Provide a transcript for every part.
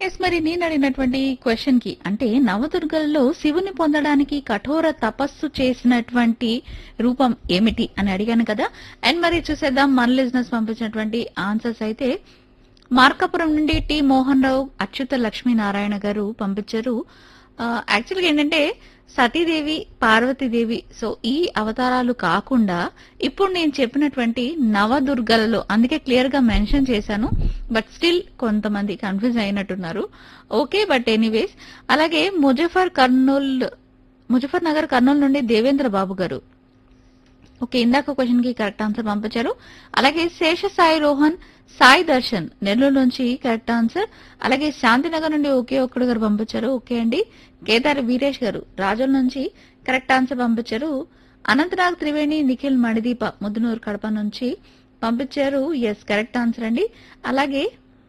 yes మరి నేను అడిగినటువంటి క్వశ్చన్ కి అంటే నవదుర్గలలో శివుని పొందడానికి కఠోర తపస్సు చేసినటువంటి రూపం ఏమిటి అని అడిగాను కదా అండ్ మరి చూసేద్దాం మన లిజినెస్ పంపించినటువంటి ఆన్సర్స్ అయితే మార్కాపురం నుండి టి మోహన్ రావు అచ్యుత లక్ష్మీనారాయణ గారు పంపించారు యాక్చువల్గా ఏంటంటే సతీదేవి పార్వతీదేవి సో ఈ అవతారాలు కాకుండా ఇప్పుడు నేను చెప్పినటువంటి నవదుర్గలలో అందుకే క్లియర్ గా మెన్షన్ చేశాను బట్ స్టిల్ కొంతమంది కన్ఫ్యూజ్ అయినట్టున్నారు ఓకే బట్ ఎనీవేస్ అలాగే ముజఫర్ కర్నూల్ ముజఫర్ నగర్ కర్నూలు నుండి దేవేంద్ర బాబు గారు ఓకే ఇందాక క్వశ్చన్ కి కరెక్ట్ ఆన్సర్ పంపించారు అలాగే శేష సాయి రోహన్ సాయి దర్శన్ నెల్లూరు నుంచి కరెక్ట్ ఆన్సర్ అలాగే శాంతినగర్ నుండి ఒకే ఒక్కడు గారు పంపించారు ఓకే అండి కేదార్ వీరేష్ గారు రాజుల నుంచి కరెక్ట్ ఆన్సర్ పంపించారు అనంతనాగ్ త్రివేణి నిఖిల్ మణిదీప ముద్దునూరు కడప నుంచి పంపించారు ఎస్ కరెక్ట్ ఆన్సర్ అండి అలాగే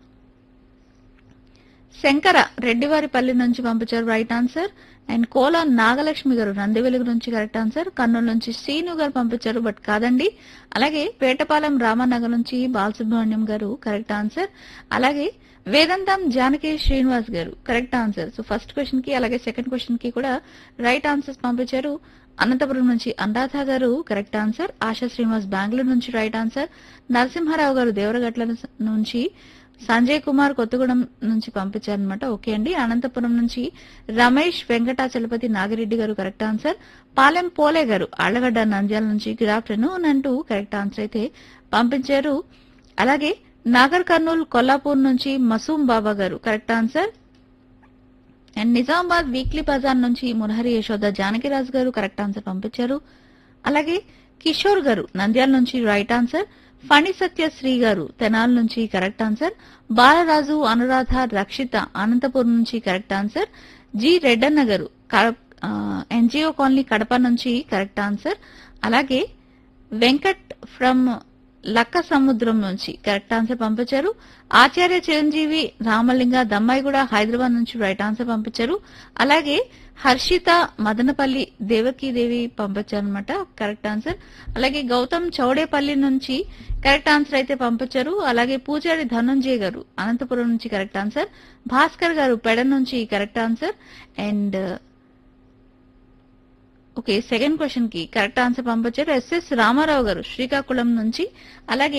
శంకర రెడ్డివారిపల్లి నుంచి పంపించారు right answer and Kola Nagalakshmi garu Nandivelugu నుంచి కరెక్ట్ ఆన్సర్ కర్నూలు నుంచి శ్రీను గారు పంపించారు బట్ కాదండి అలాగే పేటపాలెం రామానగర్ నుంచి బాలసుబ్రహ్మణ్యం గారు కరెక్ట్ ఆన్సర్ అలాగే వేదాంతం Janaki Srinivas garu correct answer so first question కి అలాగే సెకండ్ క్వశ్చన్ కి కూడా రైట్ ఆన్సర్స్ పంపించారు అనంతపురం నుంచి అనురాధ గారు కరెక్ట్ ఆన్సర్ ఆశా శ్రీనివాస్ బెంగళూరు నుంచి రైట్ ఆన్సర్ నరసింహారావు గారు దేవరగట్ల నుంచి సంజయ్ కుమార్ కొత్తగూడెం నుంచి పంపించారనమాట ఓకే అండి అనంతపురం నుంచి రమేష్ వెంకటాచలపతి నాగిరెడ్డి గారు కరెక్ట్ ఆన్సర్ పాలెం పోలే గారు ఆళ్లగడ్డ నంద్యాల నుంచి గుడ్ ఆఫ్టర్నూన్ అంటూ కరెక్ట్ ఆన్సర్ అయితే పంపించారు అలాగే నాగర్ కర్నూల్ కొల్లాపూర్ నుంచి Masoom Baba garu correct answer and Nizamabad weekly బజార్ నుంచి మురహరి యశోద జానకిరాజు గారు కరెక్ట్ ఆన్సర్ పంపించారు అలాగే కిషోర్ గారు నంద్యాల నుంచి రైట్ ఆన్సర్ ఫణి సత్యశ్రీ గారు తెనాల నుంచి కరెక్ట్ ఆన్సర్ బాలరాజు అనురాధ రక్షిత అనంతపురం నుంచి కరెక్ట్ ఆన్సర్ జి రెడ్డన్న గారు ఎన్జిఓ కాలనీ కడప నుంచి కరెక్ట్ ఆన్సర్ అలాగే వెంకట్ ఫ్రమ్ లక్క సముద్రం నుంచి కరెక్ట్ ఆన్సర్ పంపించారు ఆచార్య చిరంజీవి రామలింగ దమ్మాయి కూడా హైదరాబాద్ నుంచి రైట్ ఆన్సర్ పంపించారు అలాగే హర్షిత మదనపల్లి దేవకీదేవి పంపించారు అనమాట కరెక్ట్ ఆన్సర్ అలాగే గౌతమ్ చౌడేపల్లి నుంచి కరెక్ట్ ఆన్సర్ అయితే పంపించారు అలాగే పూజారి ధనంజయ్ గారు అనంతపురం నుంచి కరెక్ట్ ఆన్సర్ భాస్కర్ గారు పెడ నుంచి correct answer and okay second question కి కరెక్ట్ ఆన్సర్ పంపించారు ఎస్ఎస్ రామారావు గారు శ్రీకాకుళం నుంచి అలాగే